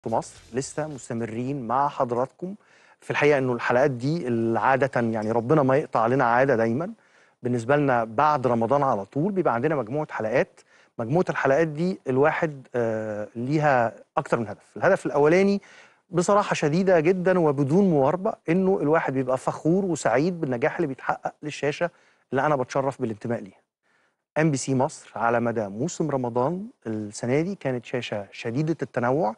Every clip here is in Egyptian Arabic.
في مصر لسه مستمرين مع حضراتكم في الحقيقه انه الحلقات دي عاده يعني ربنا ما يقطع علينا عاده دايما بالنسبه لنا بعد رمضان على طول بيبقى عندنا مجموعه حلقات مجموعه الحلقات دي الواحد آه ليها اكتر من هدف الهدف الاولاني بصراحه شديده جدا وبدون مواربه انه الواحد بيبقى فخور وسعيد بالنجاح اللي بيتحقق للشاشه اللي انا بتشرف بالانتماء ليها ام بي سي مصر على مدى موسم رمضان السنه دي كانت شاشه شديده التنوع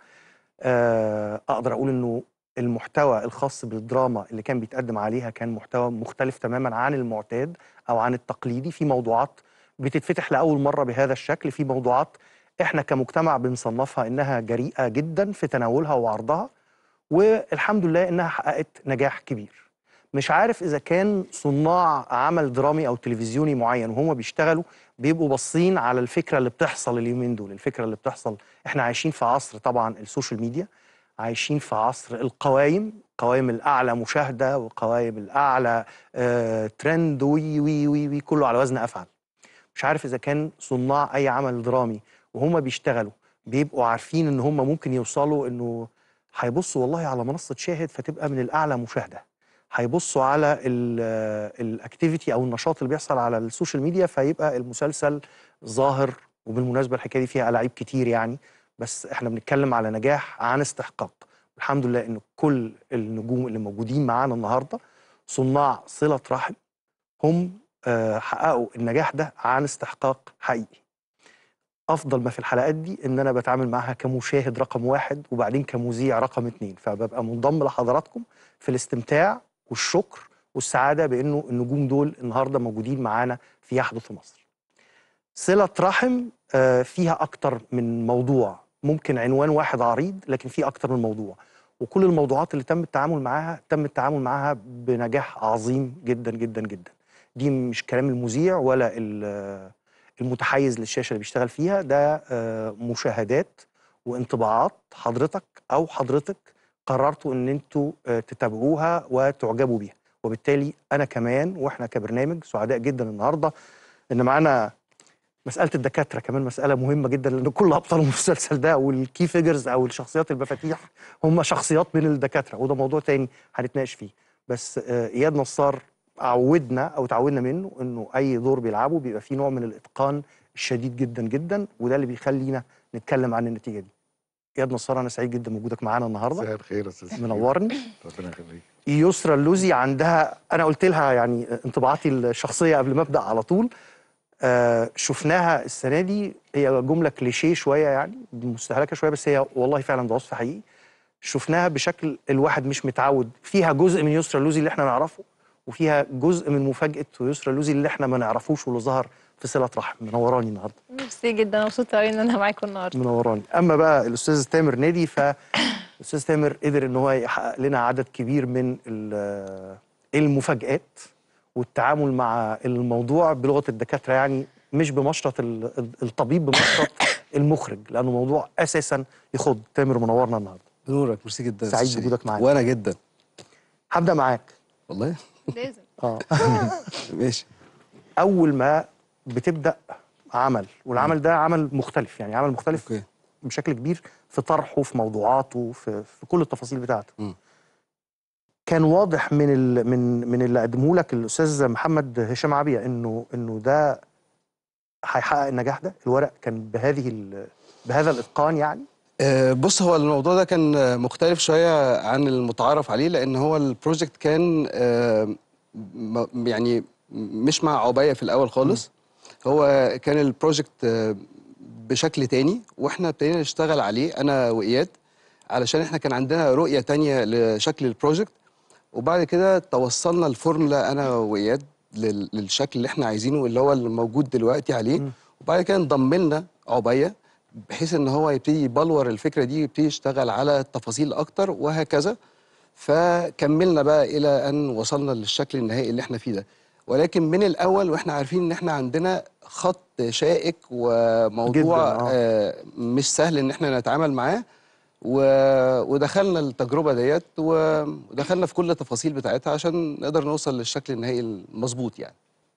آه، اقدر اقول انه المحتوى الخاص بالدراما اللي كان بيتقدم عليها كان محتوى مختلف تماما عن المعتاد او عن التقليدي في موضوعات بتتفتح لاول مره بهذا الشكل في موضوعات احنا كمجتمع بنصنفها انها جريئه جدا في تناولها وعرضها والحمد لله انها حققت نجاح كبير مش عارف اذا كان صناع عمل درامي او تلفزيوني معين وهم بيشتغلوا بيبقوا باصين على الفكره اللي بتحصل اليومين دول الفكره اللي بتحصل احنا عايشين في عصر طبعا السوشيال ميديا عايشين في عصر القوائم قوائم الاعلى مشاهده وقوائم الاعلى آه ترند وي وي وي وي كله على وزن افعل مش عارف اذا كان صناع اي عمل درامي وهم بيشتغلوا بيبقوا عارفين ان هم ممكن يوصلوا انه هيبصوا والله على منصه شاهد فتبقى من الاعلى مشاهده هيبصوا على الاكتيفيتي او النشاط اللي بيحصل على السوشيال ميديا فيبقى المسلسل ظاهر وبالمناسبه الحكايه دي فيها الاعيب كتير يعني بس احنا بنتكلم على نجاح عن استحقاق الحمد لله ان كل النجوم اللي موجودين معانا النهارده صناع صله رحم هم آه، حققوا النجاح ده عن استحقاق حقيقي افضل ما في الحلقات دي ان انا بتعامل معاها كمشاهد رقم واحد وبعدين كمذيع رقم اتنين فببقى منضم لحضراتكم في الاستمتاع والشكر والسعاده بانه النجوم دول النهارده موجودين معانا في يحدث في مصر. صله رحم آه، فيها اكتر من موضوع ممكن عنوان واحد عريض لكن في اكتر من موضوع وكل الموضوعات اللي تم التعامل معاها تم التعامل معاها بنجاح عظيم جدا جدا جدا. دي مش كلام المذيع ولا المتحيز للشاشه اللي بيشتغل فيها ده آه، مشاهدات وانطباعات حضرتك او حضرتك قررتوا ان انتوا آه، تتابعوها وتعجبوا بيها وبالتالي انا كمان واحنا كبرنامج سعداء جدا النهارده ان معانا مساله الدكاتره كمان مساله مهمه جدا لان كل ابطال المسلسل ده والكي فيجرز او الشخصيات المفاتيح هم شخصيات من الدكاتره وده موضوع تاني هنتناقش فيه بس آه، اياد نصار عودنا او تعودنا منه انه اي دور بيلعبه بيبقى فيه نوع من الاتقان الشديد جدا جدا وده اللي بيخلينا نتكلم عن النتيجه دي اياد نصار انا سعيد جدا بوجودك معانا النهارده مساء الخير يا استاذ منورني ربنا يخليك يسرا اللوزي عندها انا قلت لها يعني انطباعاتي الشخصيه قبل ما ابدا على طول آه شفناها السنه دي هي جمله كليشيه شويه يعني مستهلكه شويه بس هي والله فعلا ده وصف حقيقي شفناها بشكل الواحد مش متعود فيها جزء من يسرا اللوزي اللي احنا نعرفه وفيها جزء من مفاجاه يسرا اللوزي اللي احنا ما نعرفوش واللي ظهر في صله رحم منوراني النهارده ميرسي جدا مبسوطه قوي ان انا معاكم النهارده منوراني اما بقى الاستاذ تامر نادي فالاستاذ تامر قدر ان هو يحقق لنا عدد كبير من ال- المفاجآت والتعامل مع الموضوع بلغه الدكاتره يعني مش بمشرط ال- الطبيب بمشرط المخرج لانه موضوع اساسا يخض تامر منورنا النهارده بنورك ميرسي جدا يا سعيد أستاذ بوجودك شريف. معانا. وانا جدا هبدا معاك والله لازم اه ماشي اول ما بتبدا عمل والعمل ده عمل مختلف يعني عمل مختلف اوكي بشكل كبير في طرحه في موضوعاته في, في كل التفاصيل بتاعته مم. كان واضح من ال من من اللي قدمه لك الاستاذ محمد هشام عبيه انه انه ده هيحقق النجاح ده الورق كان بهذه ال- بهذا الاتقان يعني آه، بص هو الموضوع ده كان آه، مختلف شويه عن المتعارف عليه لان هو البروجكت كان آه، م- يعني مش مع عبايه في الاول خالص هو كان البروجكت آه، بشكل تاني واحنا ابتدينا نشتغل عليه انا واياد علشان احنا كان عندنا رؤيه تانية لشكل البروجكت وبعد كده توصلنا الفورمولا انا واياد لل- للشكل اللي احنا عايزينه اللي هو الموجود دلوقتي عليه مم. وبعد كده انضم لنا عبيه بحيث ان هو يبتدي يبلور الفكره دي ويبتدي يشتغل على التفاصيل اكتر وهكذا فكملنا بقى الى ان وصلنا للشكل النهائي اللي احنا فيه ده ولكن من الاول واحنا عارفين ان احنا عندنا خط شائك وموضوع جداً، آه. آه مش سهل ان احنا نتعامل معاه و... ودخلنا التجربه ديت و... ودخلنا في كل التفاصيل بتاعتها عشان نقدر نوصل للشكل النهائي المظبوط يعني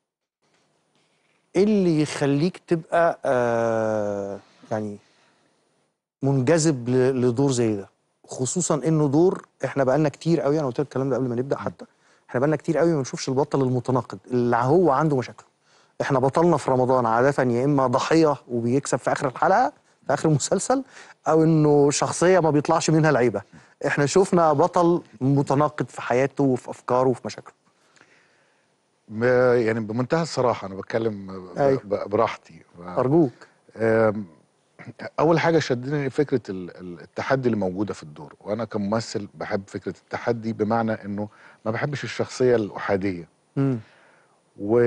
ايه اللي يخليك تبقى آه يعني منجذب ل- لدور زي ده خصوصا انه دور احنا بقالنا كتير قوي انا قلت لك الكلام ده قبل ما نبدا حتى احنا بقالنا كتير قوي ما بنشوفش البطل المتناقض اللي هو عنده مشاكله احنا بطلنا في رمضان عاده يا اما ضحيه وبيكسب في اخر الحلقه في اخر المسلسل او انه شخصيه ما بيطلعش منها العيبه احنا شفنا بطل متناقض في حياته وفي افكاره وفي مشاكله ب- يعني بمنتهى الصراحه انا بتكلم ب- أيوه. ب- براحتي ف- ارجوك آم، اول حاجه شدني فكره ال- ال- التحدي اللي موجوده في الدور وانا كممثل بحب فكره التحدي بمعنى انه ما بحبش الشخصيه الاحاديه مم. و...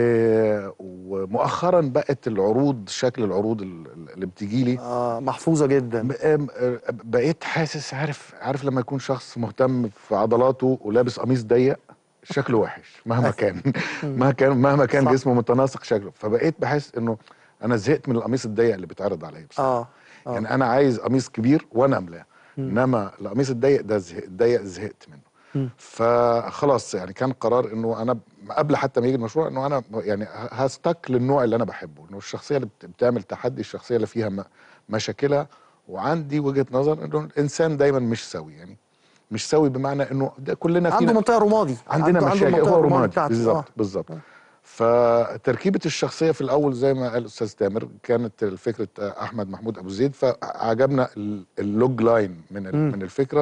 ومؤخرا بقت العروض شكل العروض ال- ال- اللي بتجي لي آه محفوظه جدا م- آم- آه، بقيت حاسس عارف عارف لما يكون شخص مهتم في عضلاته ولابس قميص ضيق شكله وحش مهما كان مهما كان مهما كان صح. جسمه متناسق شكله فبقيت بحس انه انا زهقت من القميص الضيق اللي بيتعرض عليا بصراحه اه اه يعني انا عايز قميص كبير وانا املاه انما القميص الضيق ده زهق الضيق زهقت منه مم. فخلاص يعني كان قرار انه انا قبل حتى ما يجي المشروع انه انا يعني هستك للنوع اللي انا بحبه انه الشخصيه اللي بت- بتعمل تحدي الشخصيه اللي فيها م- مشاكلها وعندي وجهه نظر انه الانسان دايما مش سوي يعني مش سوي بمعنى انه ده كلنا عنده فينا منطقه رمادي عندنا عنده- عنده مشاكل المنطقة هو الرمادي رمادي بتاعته. بالظبط آه. بالظبط فتركيبه الشخصيه في الاول زي ما قال الاستاذ تامر كانت فكره احمد محمود ابو زيد فعجبنا ال- اللوج لاين من ال- مم. من الفكره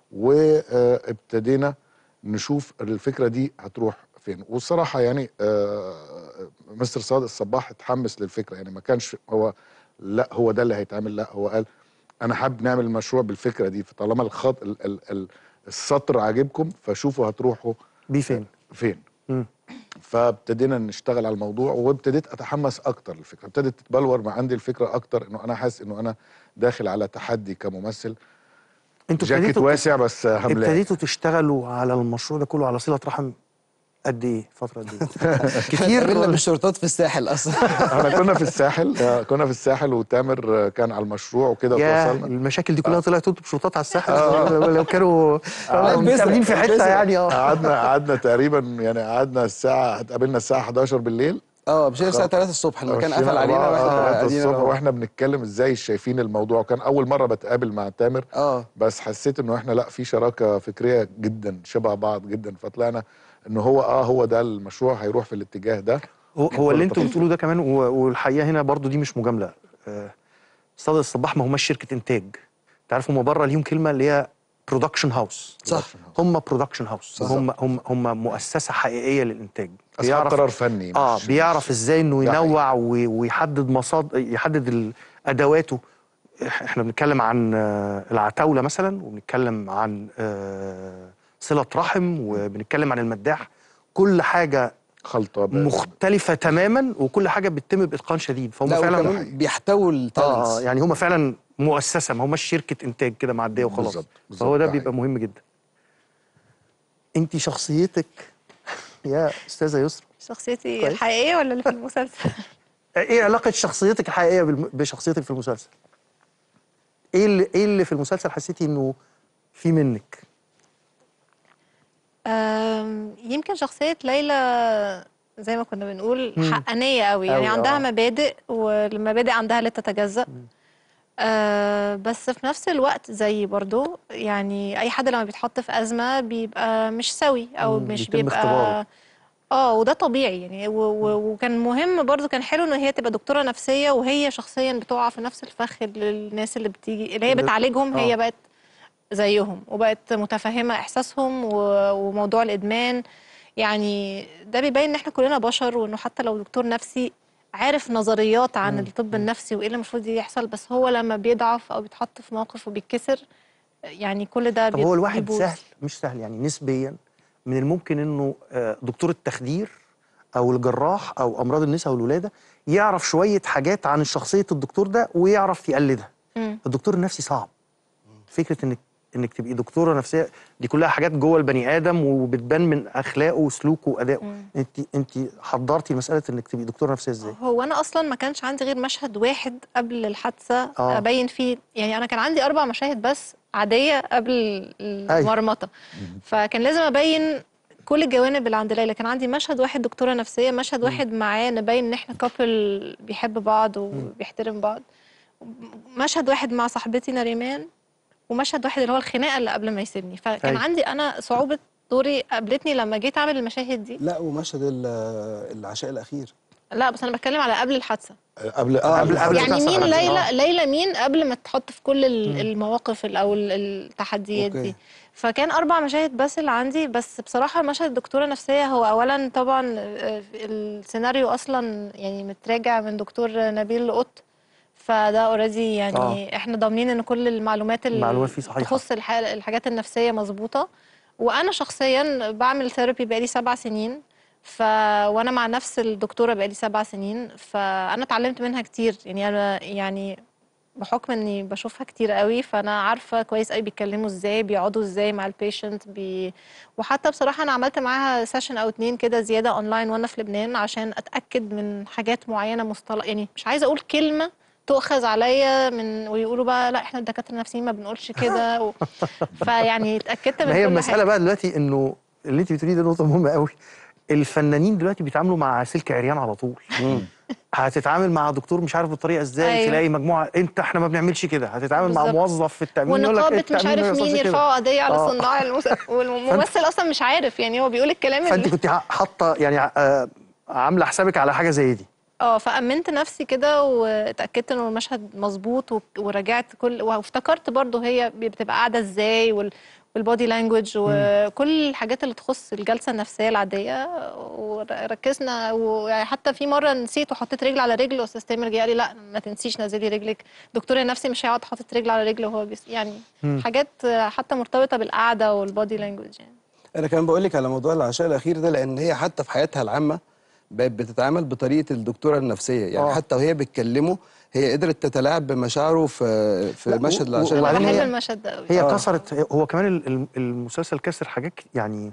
وابتدينا نشوف الفكره دي هتروح فين والصراحه يعني آه، مستر صادق الصباح اتحمس للفكره يعني ما كانش هو لا هو ده اللي هيتعمل لا هو قال انا حابب نعمل المشروع بالفكره دي فطالما الخط ال ال ال السطر عاجبكم فشوفوا هتروحوا بيه فين فين مم. فابتدينا نشتغل على الموضوع وابتديت اتحمس اكتر للفكره ابتدت تتبلور مع عندي الفكره اكتر انه انا حاسس انه انا داخل على تحدي كممثل انتوا جاكيت ابتديتوا واسع بس هملاه ابتديتوا تشتغلوا على المشروع ده كله على صله رحم قد ايه فتره قد ايه كتير قابلنا ولا- بالشرطات في الساحل اصلا احنا كنا في الساحل آه، كنا في الساحل وتامر آه، كان على المشروع وكده يا وتواصلنا المشاكل دي كلها طلعت انتوا بشرطات على الساحل آه. لو كانوا آه. متقابلين في حته البسرة. يعني اه قعدنا قعدنا تقريبا يعني قعدنا الساعه اتقابلنا الساعه 11 بالليل اه مش الساعه 3 الصبح المكان مشينا قفل علينا أربعة- واحنا تلاتة قاعدين الصبح أهو. واحنا بنتكلم ازاي شايفين الموضوع وكان اول مره بتقابل مع تامر اه بس حسيت انه احنا لا في شراكه فكريه جدا شبه بعض جدا فطلعنا انه هو اه هو ده المشروع هيروح في الاتجاه ده هو, هو اللي انتوا بتقولوه ده كمان و- والحقيقه هنا برضو دي مش مجامله آه، صادق الصباح ما هماش شركه انتاج انت عارف هم بره ليهم كلمه اللي هي برودكشن هاوس صح هم برودكشن هاوس هم هم هم مؤسسه حقيقيه للانتاج اصحاب قرار فني اه مش- بيعرف ازاي انه ده حقيقي. ينوع وي- ويحدد مصاد يحدد ال- ادواته إح- احنا بنتكلم عن آه، العتاوله مثلا وبنتكلم عن آه، صله رحم وبنتكلم عن المداح كل حاجه خلطه ب- مختلفه تماما وكل حاجه بتتم باتقان شديد فهم لا فعلا وكمان بيحتووا اه التالنتس آه، يعني هم فعلا مؤسسه ما هماش شركه انتاج كده معديه وخلاص بالظبط، بالظبط، فهو ده ده بيبقى حقيقي. مهم جدا انت شخصيتك يا استاذه يسرا شخصيتي كويس. الحقيقيه ولا اللي في المسلسل ايه علاقه شخصيتك الحقيقيه بالم- بشخصيتك في المسلسل ايه اللي ايه اللي في المسلسل حسيتي انه في منك أم، يمكن شخصيه ليلى زي ما كنا بنقول مم. حقانيه قوي يعني أوي، عندها آه. مبادئ والمبادئ عندها لا تتجزأ أه بس في نفس الوقت زي برضو يعني اي حد لما بيتحط في ازمه بيبقى مش سوي او مم، مش بيتم اختباره. بيبقى اه وده طبيعي يعني و و وكان مهم برضو كان حلو ان هي تبقى دكتوره نفسيه وهي شخصيا بتقع في نفس الفخ للناس اللي بتيجي اللي هي اللي- بتعالجهم آه. هي بقت زيهم وبقت متفهمه احساسهم و- وموضوع الادمان يعني ده بيبين ان احنا كلنا بشر وانه حتى لو دكتور نفسي عارف نظريات عن الطب النفسي وايه اللي المفروض يحصل بس هو لما بيضعف او بيتحط في موقف وبيتكسر يعني كل ده طب بيت- هو الواحد بيبوظ. سهل مش سهل يعني نسبيا من الممكن انه آه، دكتور التخدير او الجراح او امراض النساء والولاده يعرف شويه حاجات عن شخصيه الدكتور ده ويعرف يقلدها مم. الدكتور النفسي صعب فكره انك انك تبقي دكتوره نفسيه دي كلها حاجات جوه البني ادم وبتبان من اخلاقه وسلوكه وادائه مم. انت انت حضرتي مساله انك تبقي دكتوره نفسيه ازاي هو انا اصلا ما كانش عندي غير مشهد واحد قبل الحادثه آه. ابين فيه يعني انا كان عندي اربع مشاهد بس عاديه قبل المرمطه فكان لازم ابين كل الجوانب اللي عند ليلى كان عندي مشهد واحد دكتوره نفسيه مشهد واحد معاه نبين ان احنا كابل بيحب بعض وبيحترم بعض مشهد واحد مع صاحبتي نريمان ومشهد واحد اللي هو الخناقه اللي قبل ما يسيبني فكان أيوة. عندي انا صعوبه دوري قابلتني لما جيت اعمل المشاهد دي لا ومشهد ال- العشاء الاخير لا بس انا بتكلم على قبل الحادثه قبل آه، قبل- قبل يعني تحصل مين الحادثة. ليلى آه. ليلى مين قبل ما تحط في كل ال- المواقف ال- او ال- التحديات أوكي. دي فكان اربع مشاهد بس اللي عندي بس بصراحه مشهد الدكتوره نفسيه هو اولا طبعا آه، السيناريو اصلا يعني متراجع من دكتور نبيل قط فده اوريدي يعني آه. احنا ضامنين ان كل المعلومات اللي المعلومات فيه صحيحة. تخص الح- الحاجات النفسيه مظبوطه وانا شخصيا بعمل ثيرابي بقالي سبع سنين ف وانا مع نفس الدكتوره بقالي سبع سنين فانا اتعلمت منها كتير يعني انا يعني بحكم اني بشوفها كتير قوي فانا عارفه كويس قوي بيتكلموا ازاي بيقعدوا ازاي مع البيشنت بي... وحتى بصراحه انا عملت معاها سيشن او اتنين كده زياده اونلاين وانا في لبنان عشان اتاكد من حاجات معينه مصطلح يعني مش عايزه اقول كلمه تؤخذ عليا من ويقولوا بقى لا احنا الدكاتره النفسيين ما بنقولش كده و... فيعني اتاكدت من ما هي كل المساله حاجه بقى دلوقتي انه اللي انت بتقوليه ده نقطه مهمه قوي الفنانين دلوقتي بيتعاملوا مع سلك عريان على طول هتتعامل مع دكتور مش عارف بالطريقه ازاي أيوة. تلاقي مجموعه انت احنا ما بنعملش كده هتتعامل مع بالظبط. موظف في التامين يقول لك ونقابه مش التأمين ما عارف مين يحصلش كده. يرفعوا قضيه على آه. صناع المس... والممثل اصلا مش عارف يعني هو بيقول الكلام فانت اللي كنت حاطه يعني آه، عامله حسابك على حاجه زي دي اه فأمنت نفسي كده واتأكدت انه المشهد مظبوط و- وراجعت كل وافتكرت برضو هي بتبقى قاعدة ازاي وال والبودي لانجوج وكل الحاجات اللي تخص الجلسة النفسية العادية وركزنا ويعني حتى في مرة نسيت وحطيت رجل على رجل واستاذ تامر جه قال لي لا ما تنسيش نزلي رجلك دكتور النفسي مش هيقعد حاطط رجل على رجل وهو بيس يعني حاجات حتى مرتبطة بالقعدة والبودي لانجوج يعني انا كمان بقول لك على موضوع العشاء الاخير ده لان هي حتى في حياتها العامه بقت بتتعامل بطريقه الدكتوره النفسيه يعني آه. حتى وهي بتكلمه هي قدرت تتلاعب بمشاعره في في لا، مشهد و- العشاء وبعدين بحب الأخير. هي- المشهد ده قوي هي آه. كسرت هو كمان ال- ال- المسلسل كسر حاجات كت- يعني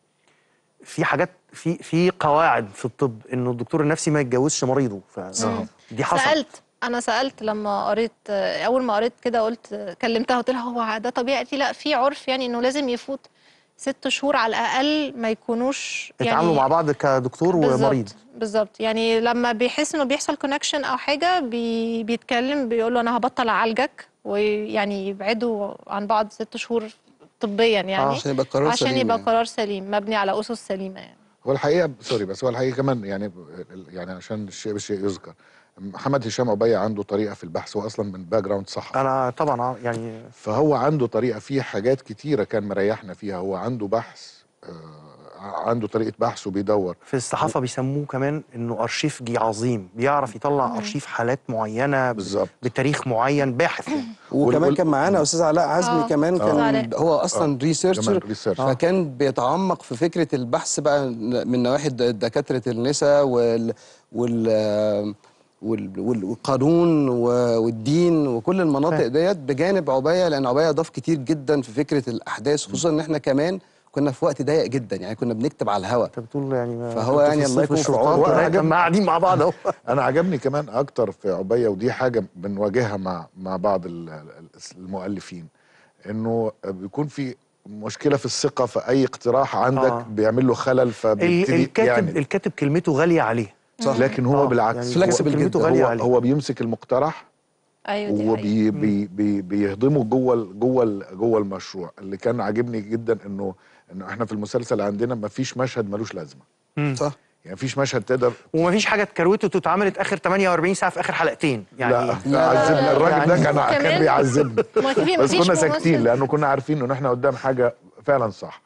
في حاجات في في قواعد في الطب انه الدكتور النفسي ما يتجوزش مريضه ف دي حصلت سألت أنا سألت لما قريت أول ما قريت كده قلت كلمتها قلت لها هو ده طبيعي قالت لي لا في عرف يعني إنه لازم يفوت ست شهور على الأقل ما يكونوش يعني يتعاملوا مع بعض كدكتور بالظبط ومريض بالظبط يعني لما بيحس إنه بيحصل كونكشن أو حاجة بي بيتكلم بيقول له أنا هبطل أعالجك ويعني يبعدوا عن بعض ست شهور طبيا يعني عشان يبقى القرار عشان سليم يبقى يعني. قرار سليم مبني على أسس سليمة يعني هو الحقيقه سوري بس هو الحقيقه كمان يعني يعني عشان الشيء بالشيء يذكر محمد هشام عبيه عنده طريقه في البحث هو اصلا من باك جراوند صحفي انا طبعا آه، يعني فهو عنده طريقه في حاجات كتيره كان مريحنا فيها هو عنده بحث آه عنده طريقه بحث وبيدور في الصحافه بيسموه كمان انه ارشيفجي عظيم بيعرف يطلع ارشيف حالات معينه ب- بالظبط. بتاريخ معين باحث يعني. وكمان وال- كان معانا استاذ علاء عزمي آه، كمان أستاذ كان علاء. هو اصلا كمان ريسيرشر ريسيرش. فكان بيتعمق في فكره البحث بقى من نواحي د- دكاتره النساء وال وال وال- وال- والقانون و- والدين وكل المناطق فاهم. ديت بجانب عبايه لان عبايه ضاف كتير جدا في فكره الاحداث خصوصا ان احنا كمان كنا في وقت ضيق جدا يعني كنا بنكتب على الهواء انت بتقول يعني ما فهو كنت يعني في الله الصيف يكون في والشرطات عونه. لغاية وعجب- لما قاعدين مع بعض اهو انا عجبني كمان اكتر في عبيه ودي حاجه بنواجهها مع مع بعض ال- ال- المؤلفين انه بيكون في مشكله في الثقه في اي اقتراح عندك آه. بيعمل له خلل ال- فبيبتدي الكاتب يعني الكاتب كلمته غاليه عليه صح لكن هو آه، بالعكس يعني هو flexible كلمته جدا. غاليه هو, عليه هو بيمسك المقترح أيوة دي حقيقة. وبي بي بي بيهضمه جوه ال- جوه ال- جوه المشروع اللي كان عاجبني جدا انه انه احنا في المسلسل عندنا ما فيش مشهد ملوش لازمه صح يعني مفيش مشهد تقدر ومفيش حاجه اتكروتت واتعملت اخر 48 ساعه في اخر حلقتين يعني لا, لا، لا عذبنا الراجل ده يعني كان كان كمان بيعذبنا ما في- بس مفيش كنا ساكتين ممثل. لانه كنا عارفين ان احنا قدام حاجه فعلا صح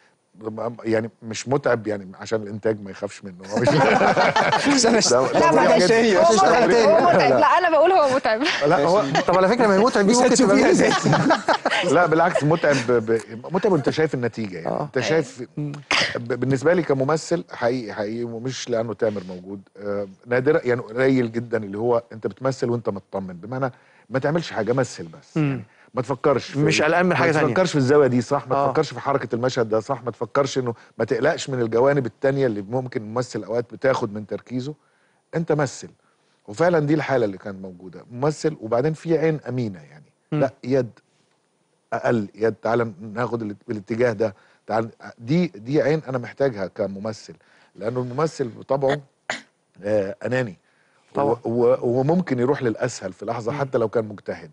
يعني مش متعب يعني عشان الانتاج ما يخافش منه هو مش عشان لا، اشتغل لا، معلش. تاني هو عشان اشتغل متعب تاني هو متعب لا أنا بقول هو متعب لا هو طب على فكره ما هي متعب دي مش ممكن تبقى هتشوفيها ميزة. زي لا بالعكس متعب ب... ب... متعب وانت شايف النتيجه يعني آه. انت شايف ب... بالنسبه لي كممثل حقيقي حقيقي ومش لانه تامر موجود آه نادرا يعني قليل جدا اللي هو انت بتمثل وانت مطمن بمعنى ما تعملش حاجه مثل بس يعني ما تفكرش في مش قلقان من حاجة ما تانية. تفكرش في الزاويه دي صح ما آه. تفكرش في حركه المشهد ده صح ما تفكرش انه ما تقلقش من الجوانب التانية اللي ممكن الممثل اوقات بتاخد من تركيزه انت مثل وفعلا دي الحاله اللي كانت موجوده ممثل وبعدين في عين امينه يعني لا يد اقل يد تعال ناخد ال- الاتجاه ده تعال دي دي عين انا محتاجها كممثل لانه الممثل بطبعه آه اناني طبعا. و- و- وممكن يروح للاسهل في لحظه حتى لو كان مجتهد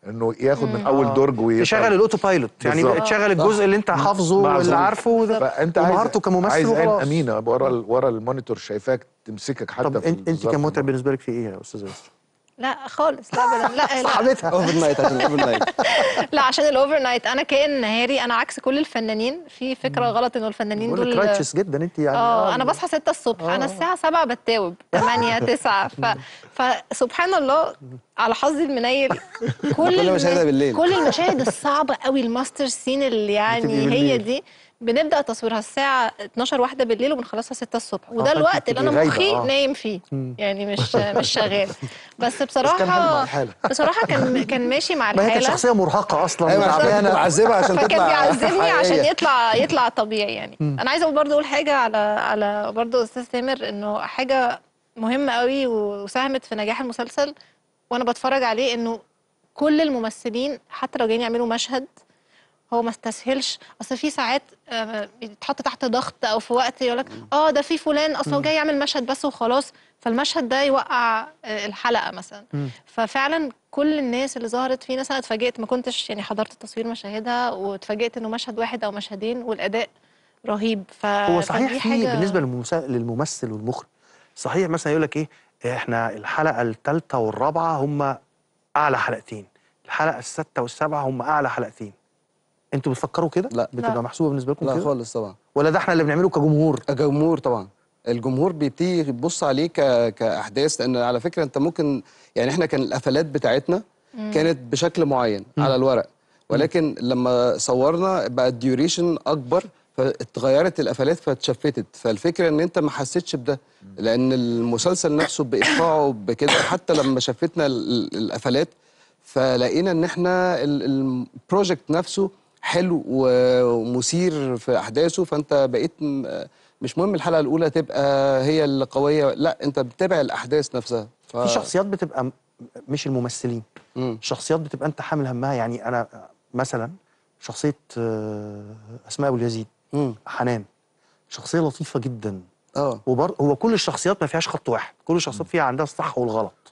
انه ياخد من مم. اول آه. درج ويفهم. تشغل الاوتو بايلوت يعني بالظبط. تشغل الجزء اللي انت حافظه معذور. واللي عارفه فانت عايز ومهارته كممثل عايز عين وخلاص. امينه ورا ال- ورا المونيتور شايفاك تمسكك حتى طب في انت انت الظرف كان متعب ده. بالنسبه لك في ايه يا استاذه يسرا؟ لا خالص لا ابدا لا لا صاحبتها اوفر نايت عشان اوفر نايت لا عشان الاوفر نايت انا كائن نهاري انا عكس كل الفنانين في فكره غلط انه الفنانين بقول لك دول رايتشس جدا انت يعني اه انا بصحى 6 الصبح آه. انا الساعه 7 بتاوب 8 9 ف... فسبحان الله على حظي المنيل كل كل الم- مشاهدها بالليل. كل المشاهد الصعبه قوي الماستر سين اللي بتبقي يعني هي بالليل. دي بنبدا تصويرها الساعه 12 واحده بالليل وبنخلصها 6 الصبح وده فأنت الوقت اللي انا بتبقي غايبة، مخي آه. نايم فيه مم. يعني مش مش شغال بس بس كان حلو مع بصراحه الحاله بصراحه كان كان ماشي مع ما هي كانت الحاله شخصيه مرهقه اصلا ايوه عشان كده وتعبانة. كنت بعذبها عشان فكان تطلع بيعذبني عشان حقيقية. يطلع يطلع طبيعي يعني انا عايزه اقول برضه اقول حاجه على على برضه استاذ تامر انه حاجه مهمه قوي وساهمت في نجاح المسلسل وانا بتفرج عليه انه كل الممثلين حتى لو جايين يعملوا مشهد هو ما استسهلش اصل في ساعات آه، بيتحط تحت ضغط او في وقت يقول لك اه ده في فلان اصل هو جاي يعمل مشهد بس وخلاص فالمشهد ده يوقع آه، الحلقه مثلا مم. ففعلا كل الناس اللي ظهرت في ناس انا اتفاجئت ما كنتش يعني حضرت تصوير مشاهدها واتفاجئت انه مشهد واحد او مشهدين والاداء رهيب ف هو صحيح فدي في حاجة- بالنسبه للممثل, للممثل والمخرج صحيح مثلا يقول لك ايه احنا الحلقه الثالثه والرابعه هم اعلى حلقتين الحلقه السادسه والسابعه هم اعلى حلقتين انتوا بتفكروا كده لا. بتبقى لا. محسوبه بالنسبه لكم لا كده خالص طبعا ولا ده احنا اللي بنعمله كجمهور الجمهور طبعا الجمهور بيبتدي يبص عليه ك... كاحداث لان على فكره انت ممكن يعني احنا كان القفلات بتاعتنا كانت بشكل معين على الورق ولكن لما صورنا بقى الديوريشن اكبر فاتغيرت القفلات فاتشفتت فالفكره ان انت ما حسيتش بده لان المسلسل نفسه بايقاعه بكده حتى لما شفتنا ال- ال- القفلات فلقينا ان احنا ال- البروجكت نفسه حلو و- ومثير في احداثه فانت بقيت م- مش مهم الحلقه الاولى تبقى هي اللي قويه لا انت بتتابع الاحداث نفسها ف... في شخصيات بتبقى م- مش الممثلين مم. شخصيات بتبقى انت حامل همها يعني انا مثلا شخصيه آه، اسماء ابو اليزيد مم. حنان شخصيه لطيفه جدا اه وبر... هو كل الشخصيات ما فيهاش خط واحد كل الشخصيات فيها عندها الصح والغلط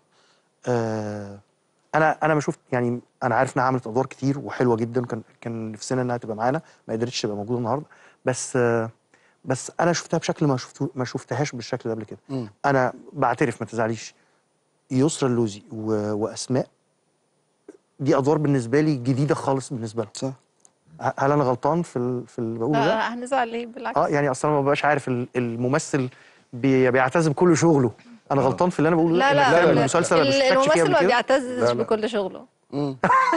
آه انا انا ما شفت يعني انا عارف انها عملت ادوار كتير وحلوه جدا وكان كان نفسنا انها تبقى معانا ما قدرتش تبقى موجوده النهارده بس آه بس انا شفتها بشكل ما شفتو ما شفتهاش بالشكل ده قبل كده مم. انا بعترف ما تزعليش يسرا اللوزي و... واسماء دي ادوار بالنسبه لي جديده خالص بالنسبه لهم صح ه- هل انا غلطان في ال... في اللي بقوله ده؟ آه، هنزعل ليه بالعكس اه يعني اصلا ما ببقاش عارف ال- الممثل بي بيعتز بكل شغله انا غلطان في اللي انا بقوله ده؟ لا إنك لا, تعمل لا مسلسل ما ال- شفتكش فيه الممثل قبل ما كده بيعتزش لا، لا. بكل شغله مم.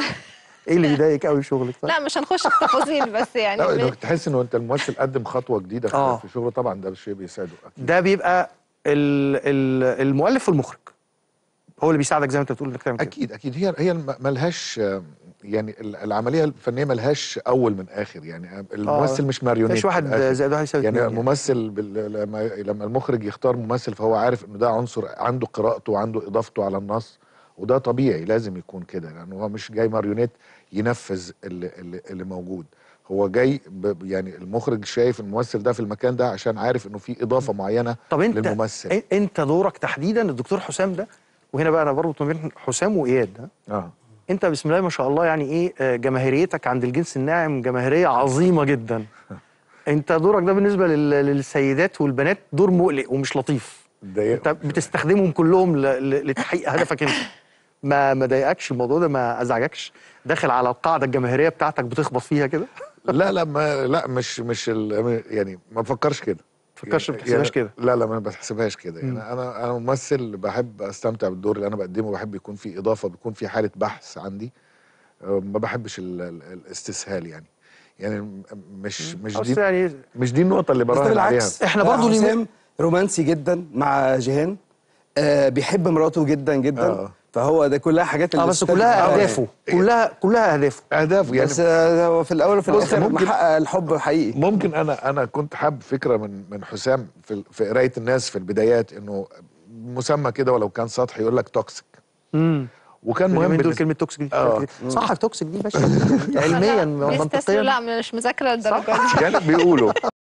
ايه اللي بيضايقك قوي في شغلك طيب؟ لا مش هنخش في تفاصيل بس يعني لا ب- انك تحس انه انت الممثل قدم خطوه جديده في- آه. في شغله طبعا ده شيء بيساعده اكيد ده بيبقى ال ال المؤلف والمخرج هو اللي بيساعدك زي ما انت بتقول انك تعمل كده اكيد اكيد هي هي الم- ملهاش آه، يعني ال- العمليه الفنيه ملهاش اول من اخر يعني الممثل مش ماريونيت مفيش في واحد الآخر. زائد واحد يساوي يعني اتنين يعني. الممثل بال... لما لما المخرج يختار ممثل فهو عارف انه ده عنصر عنده قراءته وعنده اضافته على النص وده طبيعي لازم يكون كده لانه هو مش جاي ماريونيت ينفذ اللي, اللي, اللي موجود هو جاي ب... يعني المخرج شايف الممثل ده في المكان ده عشان عارف انه في اضافه معينه طب انت للممثل إن- انت دورك تحديدا الدكتور حسام ده وهنا بقى انا بربط ما بين حسام واياد ها؟ اه انت بسم الله ما شاء الله يعني ايه آه، جماهيريتك عند الجنس الناعم جماهيريه عظيمه جدا انت دورك ده بالنسبه لل- للسيدات والبنات دور مقلق ومش لطيف انت ضايقهم بتستخدمهم كلهم ل- ل- لتحقيق هدفك انت ما ما ضايقكش الموضوع ده ما ازعجكش داخل على القاعده الجماهيريه بتاعتك بتخبط فيها كده لا لا ما لا مش مش ال... يعني ما بفكرش كده فكرش ما يعني- بتحسبهاش يعني- كده لا لا ما بحسبهاش كده مم. يعني انا انا ممثل بحب استمتع بالدور اللي انا بقدمه بحب يكون في اضافه بيكون في حاله بحث عندي أه، ما بحبش ال- ال- الاستسهال يعني يعني م- مش مش بس دي يعني مش دي النقطه اللي بس ده براهن عليها بالعكس احنا برضو لينا- حسام رومانسي جدا مع جيهان آه بيحب مراته جدا جدا آه. فهو ده كلها حاجات اه اللي بس تستدعي- كلها آه، اهدافه كلها كلها اهدافه اهدافه يعني بس آه، هو في الاول وفي بص، الاخر ممكن- محقق الحب حقيقي ممكن انا انا كنت حابب فكره من من حسام في في قرايه الناس في البدايات انه مسمى كده ولو كان سطحي يقول لك توكسيك امم وكان مهم اليومين دول بالنسبة- كلمه توكسيك دي آه. صح توكسيك دي باشا علميا بيستسهلوا منطقيا لا مش مذاكره الدرجه دي يعني بيقولوا